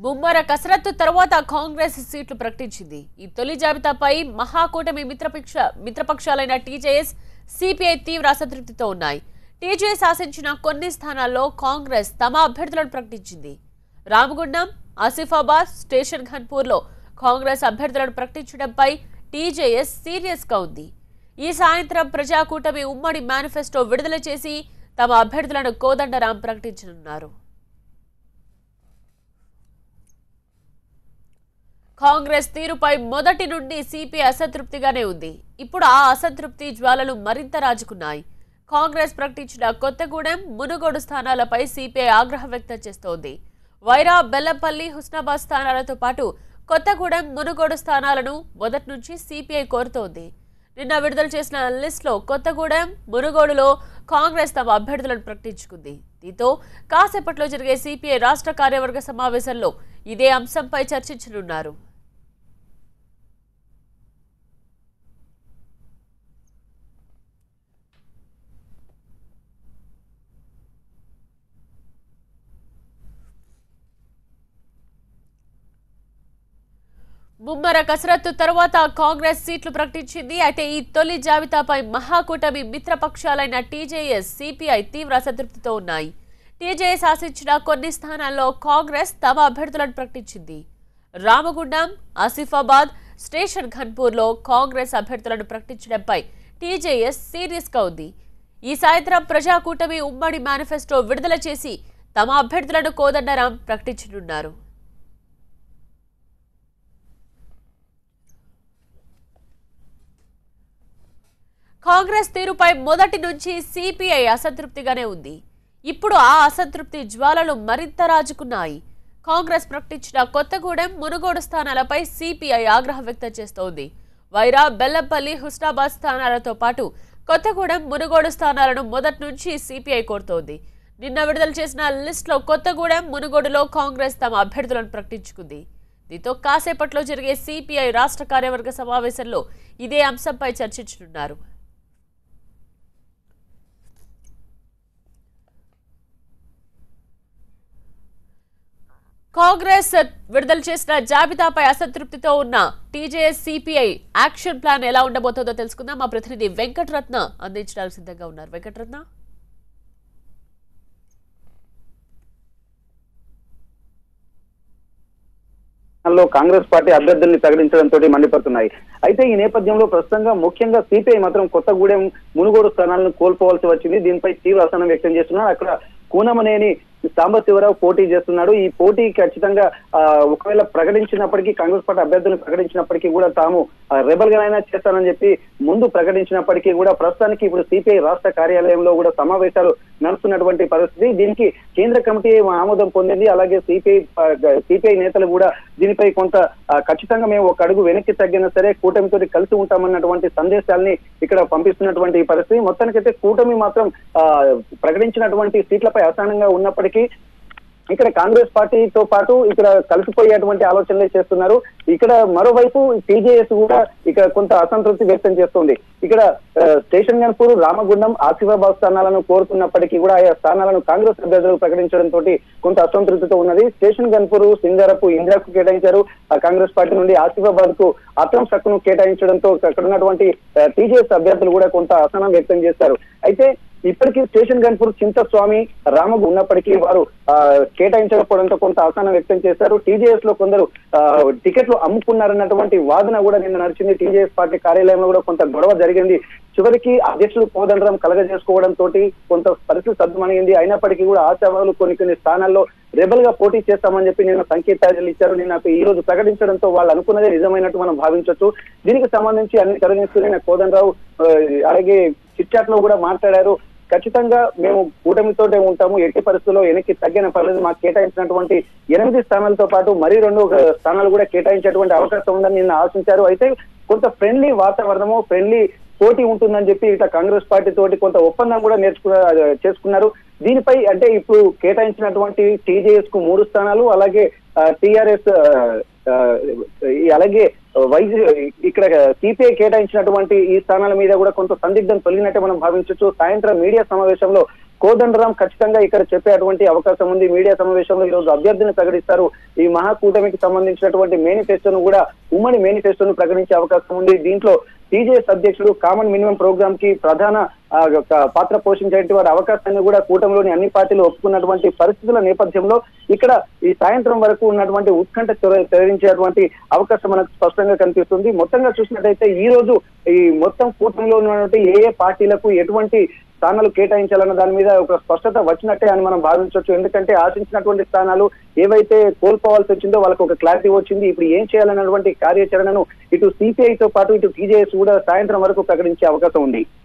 ముమ్మర కసరత్తు తర్వాత కాంగ్రెస్ సీట్లు ప్రకటించింది ఈ తొలి జాబితాపై మహాకూటమి మిత్రపక్ష మిత్రపక్షాలైన టీజేఎస్ సిపిఐ తీవ్ర అసంతృప్తితో ఉన్నాయి టీజేఎస్ ఆశించిన కొన్ని స్థానాల్లో కాంగ్రెస్ తమ అభ్యర్థులను ప్రకటించింది రామగుండం ఆసిఫాబాద్ స్టేషన్ ఘన్పూర్లో కాంగ్రెస్ అభ్యర్థులను ప్రకటించడంపై టీజేఎస్ సీరియస్ గా ఉంది ఈ సాయంత్రం ప్రజాకూటమి ఉమ్మడి మేనిఫెస్టో విడుదల చేసి తమ అభ్యర్థులను కోదండరాం ప్రకటించనున్నారు కాంగ్రెస్ తీరుపై మొదటి నుండి సిపిఐ అసంతృప్తిగానే ఉంది ఇప్పుడు ఆ అసంతృప్తి జ్వాలలు మరింత రాజుకున్నాయి కాంగ్రెస్ ప్రకటించిన కొత్తగూడెం మునుగోడు స్థానాలపై సిపిఐ ఆగ్రహం వ్యక్తం చేస్తోంది వైరా బెల్లంపల్లి హుస్నాబాద్ స్థానాలతో పాటు కొత్తగూడెం మునుగోడు స్థానాలను మొదటి నుంచి సిపిఐ కోరుతోంది నిన్న విడుదల చేసిన లిస్టులో కొత్తగూడెం మునుగోడులో కాంగ్రెస్ తమ అభ్యర్థులను ప్రకటించుకుంది దీంతో కాసేపట్లో జరిగే సిపిఐ రాష్ట్ర కార్యవర్గ సమావేశంలో ఇదే అంశంపై చర్చించనున్నారు ముమ్మర కసరత్తు తర్వాత కాంగ్రెస్ సీట్లు ప్రకటించింది అయితే ఈ తొలి జాబితాపై మహాకూటమి మిత్రపక్షాలైన టీజేఎస్ సిపిఐ తీవ్ర అసంతృప్తితో ఉన్నాయి టీజేఎస్ ఆశించిన కొన్ని స్థానాల్లో కాంగ్రెస్ తమ అభ్యర్థులను ప్రకటించింది రామగుండం ఆసిఫాబాద్ స్టేషన్ ఘన్పూర్లో కాంగ్రెస్ అభ్యర్థులను ప్రకటించడంపై టీజేఎస్ సీరియస్ గా ఉంది ఈ సాయంత్రం ప్రజాకూటమి ఉమ్మడి మేనిఫెస్టో విడుదల చేసి తమ అభ్యర్థులను కోదండరాం ప్రకటించనున్నారు కాంగ్రెస్ తీరుపై మొదటి నుంచి సిపిఐ అసంతృప్తిగానే ఉంది ఇప్పుడు ఆ అసంతృప్తి జ్వాలలు మరింత రాజుకున్నాయి కాంగ్రెస్ ప్రకటించిన కొత్తగూడెం మునుగోడు స్థానాలపై సిపిఐ ఆగ్రహం వ్యక్తం చేస్తోంది వైరా బెల్లంపల్లి హుస్నాబాద్ స్థానాలతో పాటు కొత్తగూడెం మునుగోడు స్థానాలను మొదటి నుంచి సిపిఐ కోరుతోంది నిన్న విడుదల చేసిన లిస్టులో కొత్తగూడెం మునుగోడులో కాంగ్రెస్ తమ అభ్యర్థులను ప్రకటించుకుంది దీంతో కాసేపట్లో జరిగే సిపిఐ రాష్ట్ర కార్యవర్గ సమావేశంలో ఇదే అంశంపై చర్చించనున్నారు కాంగ్రెస్ విడుదల చేసిన జాబితాపై అసంతృప్తితో ఉన్న టీజేఎస్ సిపిఐ యాక్షన్ ప్లాన్ ఎలా ఉండబోతోందో తెలుసుకుందాం మా ప్రతినిధి వెంకటరత్న అందించడానికి సిద్ధంగా ఉన్నారు వెంకటరత్న లో కాంగ్రెస్ పార్టీ అభ్యర్థుల్ని ప్రకటించడంతో మండిపడుతున్నాయి అయితే ఈ నేపథ్యంలో ప్రస్తుతంగా ముఖ్యంగా సిపిఐ మాత్రం కొత్తగూడెం మునుగోడు స్థానాలను కోల్పోవాల్సి వచ్చింది దీనిపై తీవ్ర అసహనం వ్యక్తం చేస్తున్నారు అక్కడ కూనమనేని సాంబశివరావు పోటీ చేస్తున్నాడు ఈ పోటీ ఖచ్చితంగా ఆ, ఒకవేళ ప్రకటించినప్పటికీ కాంగ్రెస్ పార్టీ అభ్యర్థులను ప్రకటించినప్పటికీ కూడా తాము రెబల్ గానైనా చేస్తానని చెప్పి ముందు ప్రకటించినప్పటికీ కూడా ప్రస్తుతానికి ఇప్పుడు సిపిఐ రాష్ట్ర కార్యాలయంలో కూడా సమావేశాలు నడుస్తున్నటువంటి పరిస్థితి దీనికి కేంద్ర కమిటీ ఆమోదం పొందింది అలాగే సిపిఐ సిపిఐ నేతలు కూడా దీనిపై కొంత ఆ, ఖచ్చితంగా మేము ఒక అడుగు వెనక్కి తగ్గినా సరే కూటమితో కలిసి ఉంటామన్నటువంటి సందేశాల్ని ఇక్కడ పంపిస్తున్నటువంటి ఈ పరిస్థితి మొత్తానికైతే కూటమి మాత్రం ఆ, ప్రకటించినటువంటి సీట్లపై అసహనంగా ఉన్నప్పటికీ ఇక్కడ కాంగ్రెస్ పార్టీతో పాటు ఇక్కడ కలిసిపోయేటువంటి ఆలోచనలే చేస్తున్నారు ఇక్కడ మరోవైపు టీజేఎస్ కూడా ఇక్కడ కొంత అసంతృప్తి వ్యక్తం చేస్తుంది ఇక్కడ ఆ, స్టేషన్ గన్పూర్ రామగుండం ఆసిఫాబాద్ స్థానాలను కోరుతున్నప్పటికీ కూడా ఆయా స్థానాలను కాంగ్రెస్ అభ్యర్థులు ప్రకటించడంతో కొంత అసంతృప్తితో ఉన్నది స్టేషన్ గన్పూర్ సింగరపు ఇందిరాకు కేటాయించారు ఆ కాంగ్రెస్ పార్టీ నుండి ఆసిఫాబాద్ కు అక్రమ్ సక్కును కేటాయించడంతో అక్కడ ఉన్నటువంటి టీజేఎస్ అభ్యర్థులు కూడా కొంత అసహనం వ్యక్తం చేస్తారు అయితే ఇప్పటికీ స్టేషన్ గన్పూర్ చింతస్వామి రామగు ఉన్నప్పటికీ వారు ఆ, కేటాయించకపోవడంతో కొంత అసహనం వ్యక్తం చేశారు టీజేఎస్ లో కొందరు ఆ, టికెట్లు అమ్ముకున్నారన్నటువంటి వాదన కూడా నిన్న నడిచింది టీజేఎస్ పార్టీ కార్యాలయంలో కూడా కొంత గొడవ జరిగింది చివరికి అధ్యక్షుడు కోదండరం కలగజేసుకోవడం తోటి కొంత పరిస్థితి సద్దుమణింది అయినప్పటికీ కూడా ఆశావాదులు కొన్ని కొన్ని స్థానాల్లో రెబల్ గా పోటీ చేస్తామని చెప్పి నిన్న సంకేతాలు ఇచ్చారు నిన్న ఈ రోజు ప్రకటించడంతో వాళ్ళు అనుకున్నదే నిజమైనట్టు మనం భావించవచ్చు దీనికి సంబంధించి అన్ని తరలిస్తున్న కోదండరావు ఆ, అలాగే చిట్చాట్ లో కూడా మాట్లాడారు ఖచ్చితంగా మేము కూటమితోటే ఉంటాము ఎట్టి పరిస్థితుల్లో వెనక్కి తగ్గిన పర్లేదు మాకు కేటాయించినటువంటి ఎనిమిది స్థానాలతో పాటు మరీ రెండు ఒక స్థానాలు కూడా కేటాయించేటువంటి అవకాశం ఉందని నిన్న ఆశించారు అయితే కొంత ఫ్రెండ్లీ వాతావరణము ఫ్రెండ్లీ పోటీ ఉంటుందని చెప్పి ఇట్లా కాంగ్రెస్ పార్టీ తోటి కొంత ఒప్పందం కూడా నేర్చుకున్న చేసుకున్నారు దీనిపై అంటే ఇప్పుడు కేటాయించినటువంటి టీజేఎస్ కు మూడు స్థానాలు అలాగే టిఆర్ఎస్ అలాగే వైద్య ఇక్కడ సిపిఐ కేటాయించినటువంటి ఈ స్థానాల మీద కూడా కొంత సందిగ్ధం తొలగినట్టే మనం భావించవచ్చు సాయంత్రం మీడియా సమావేశంలో కోదండరాం ఖచ్చితంగా ఇక్కడ చెప్పేటువంటి అవకాశం ఉంది మీడియా సమావేశంలో ఈ రోజు అభ్యర్థిని ప్రకటిస్తారు ఈ మహాకూటమికి సంబంధించినటువంటి మేనిఫెస్టోను కూడా ఉమ్మడి మేనిఫెస్టోను ప్రకటించే అవకాశం ఉంది దీంట్లో టీజేఎస్ అధ్యక్షుడు కామన్ మినిమం ప్రోగ్రామ్ కి ప్రధాన ఆ, యొక్క పాత్ర పోషించేటువంటి వారి అవకాశాన్ని కూడా కూటమిలోని అన్ని పార్టీలు ఒప్పుకున్నటువంటి పరిస్థితుల నేపథ్యంలో ఇక్కడ ఈ సాయంత్రం వరకు ఉన్నటువంటి ఉత్కంఠ తెర- తెరించేటువంటి అవకాశం మనకు స్పష్టంగా కనిపిస్తుంది మొత్తంగా చూసినట్టయితే ఈ రోజు ఈ మొత్తం కూటమిలో ఉన్నటువంటి ఏ ఏ పార్టీలకు ఎటువంటి స్థానాలు కేటాయించాలన్న దాని మీద ఒక స్పష్టత వచ్చినట్టే అని మనం భావించవచ్చు ఎందుకంటే ఆశించినటువంటి స్థానాలు ఏవైతే కోల్పోవాల్సి వచ్చిందో వాళ్ళకి ఒక క్లారిటీ వచ్చింది ఇప్పుడు ఏం చేయాలన్నటువంటి కార్యాచరణను ఇటు సిపిఐ తో పాటు ఇటు టీజేఎస్ కూడా సాయంత్రం వరకు ప్రకటించే అవకాశం ఉంది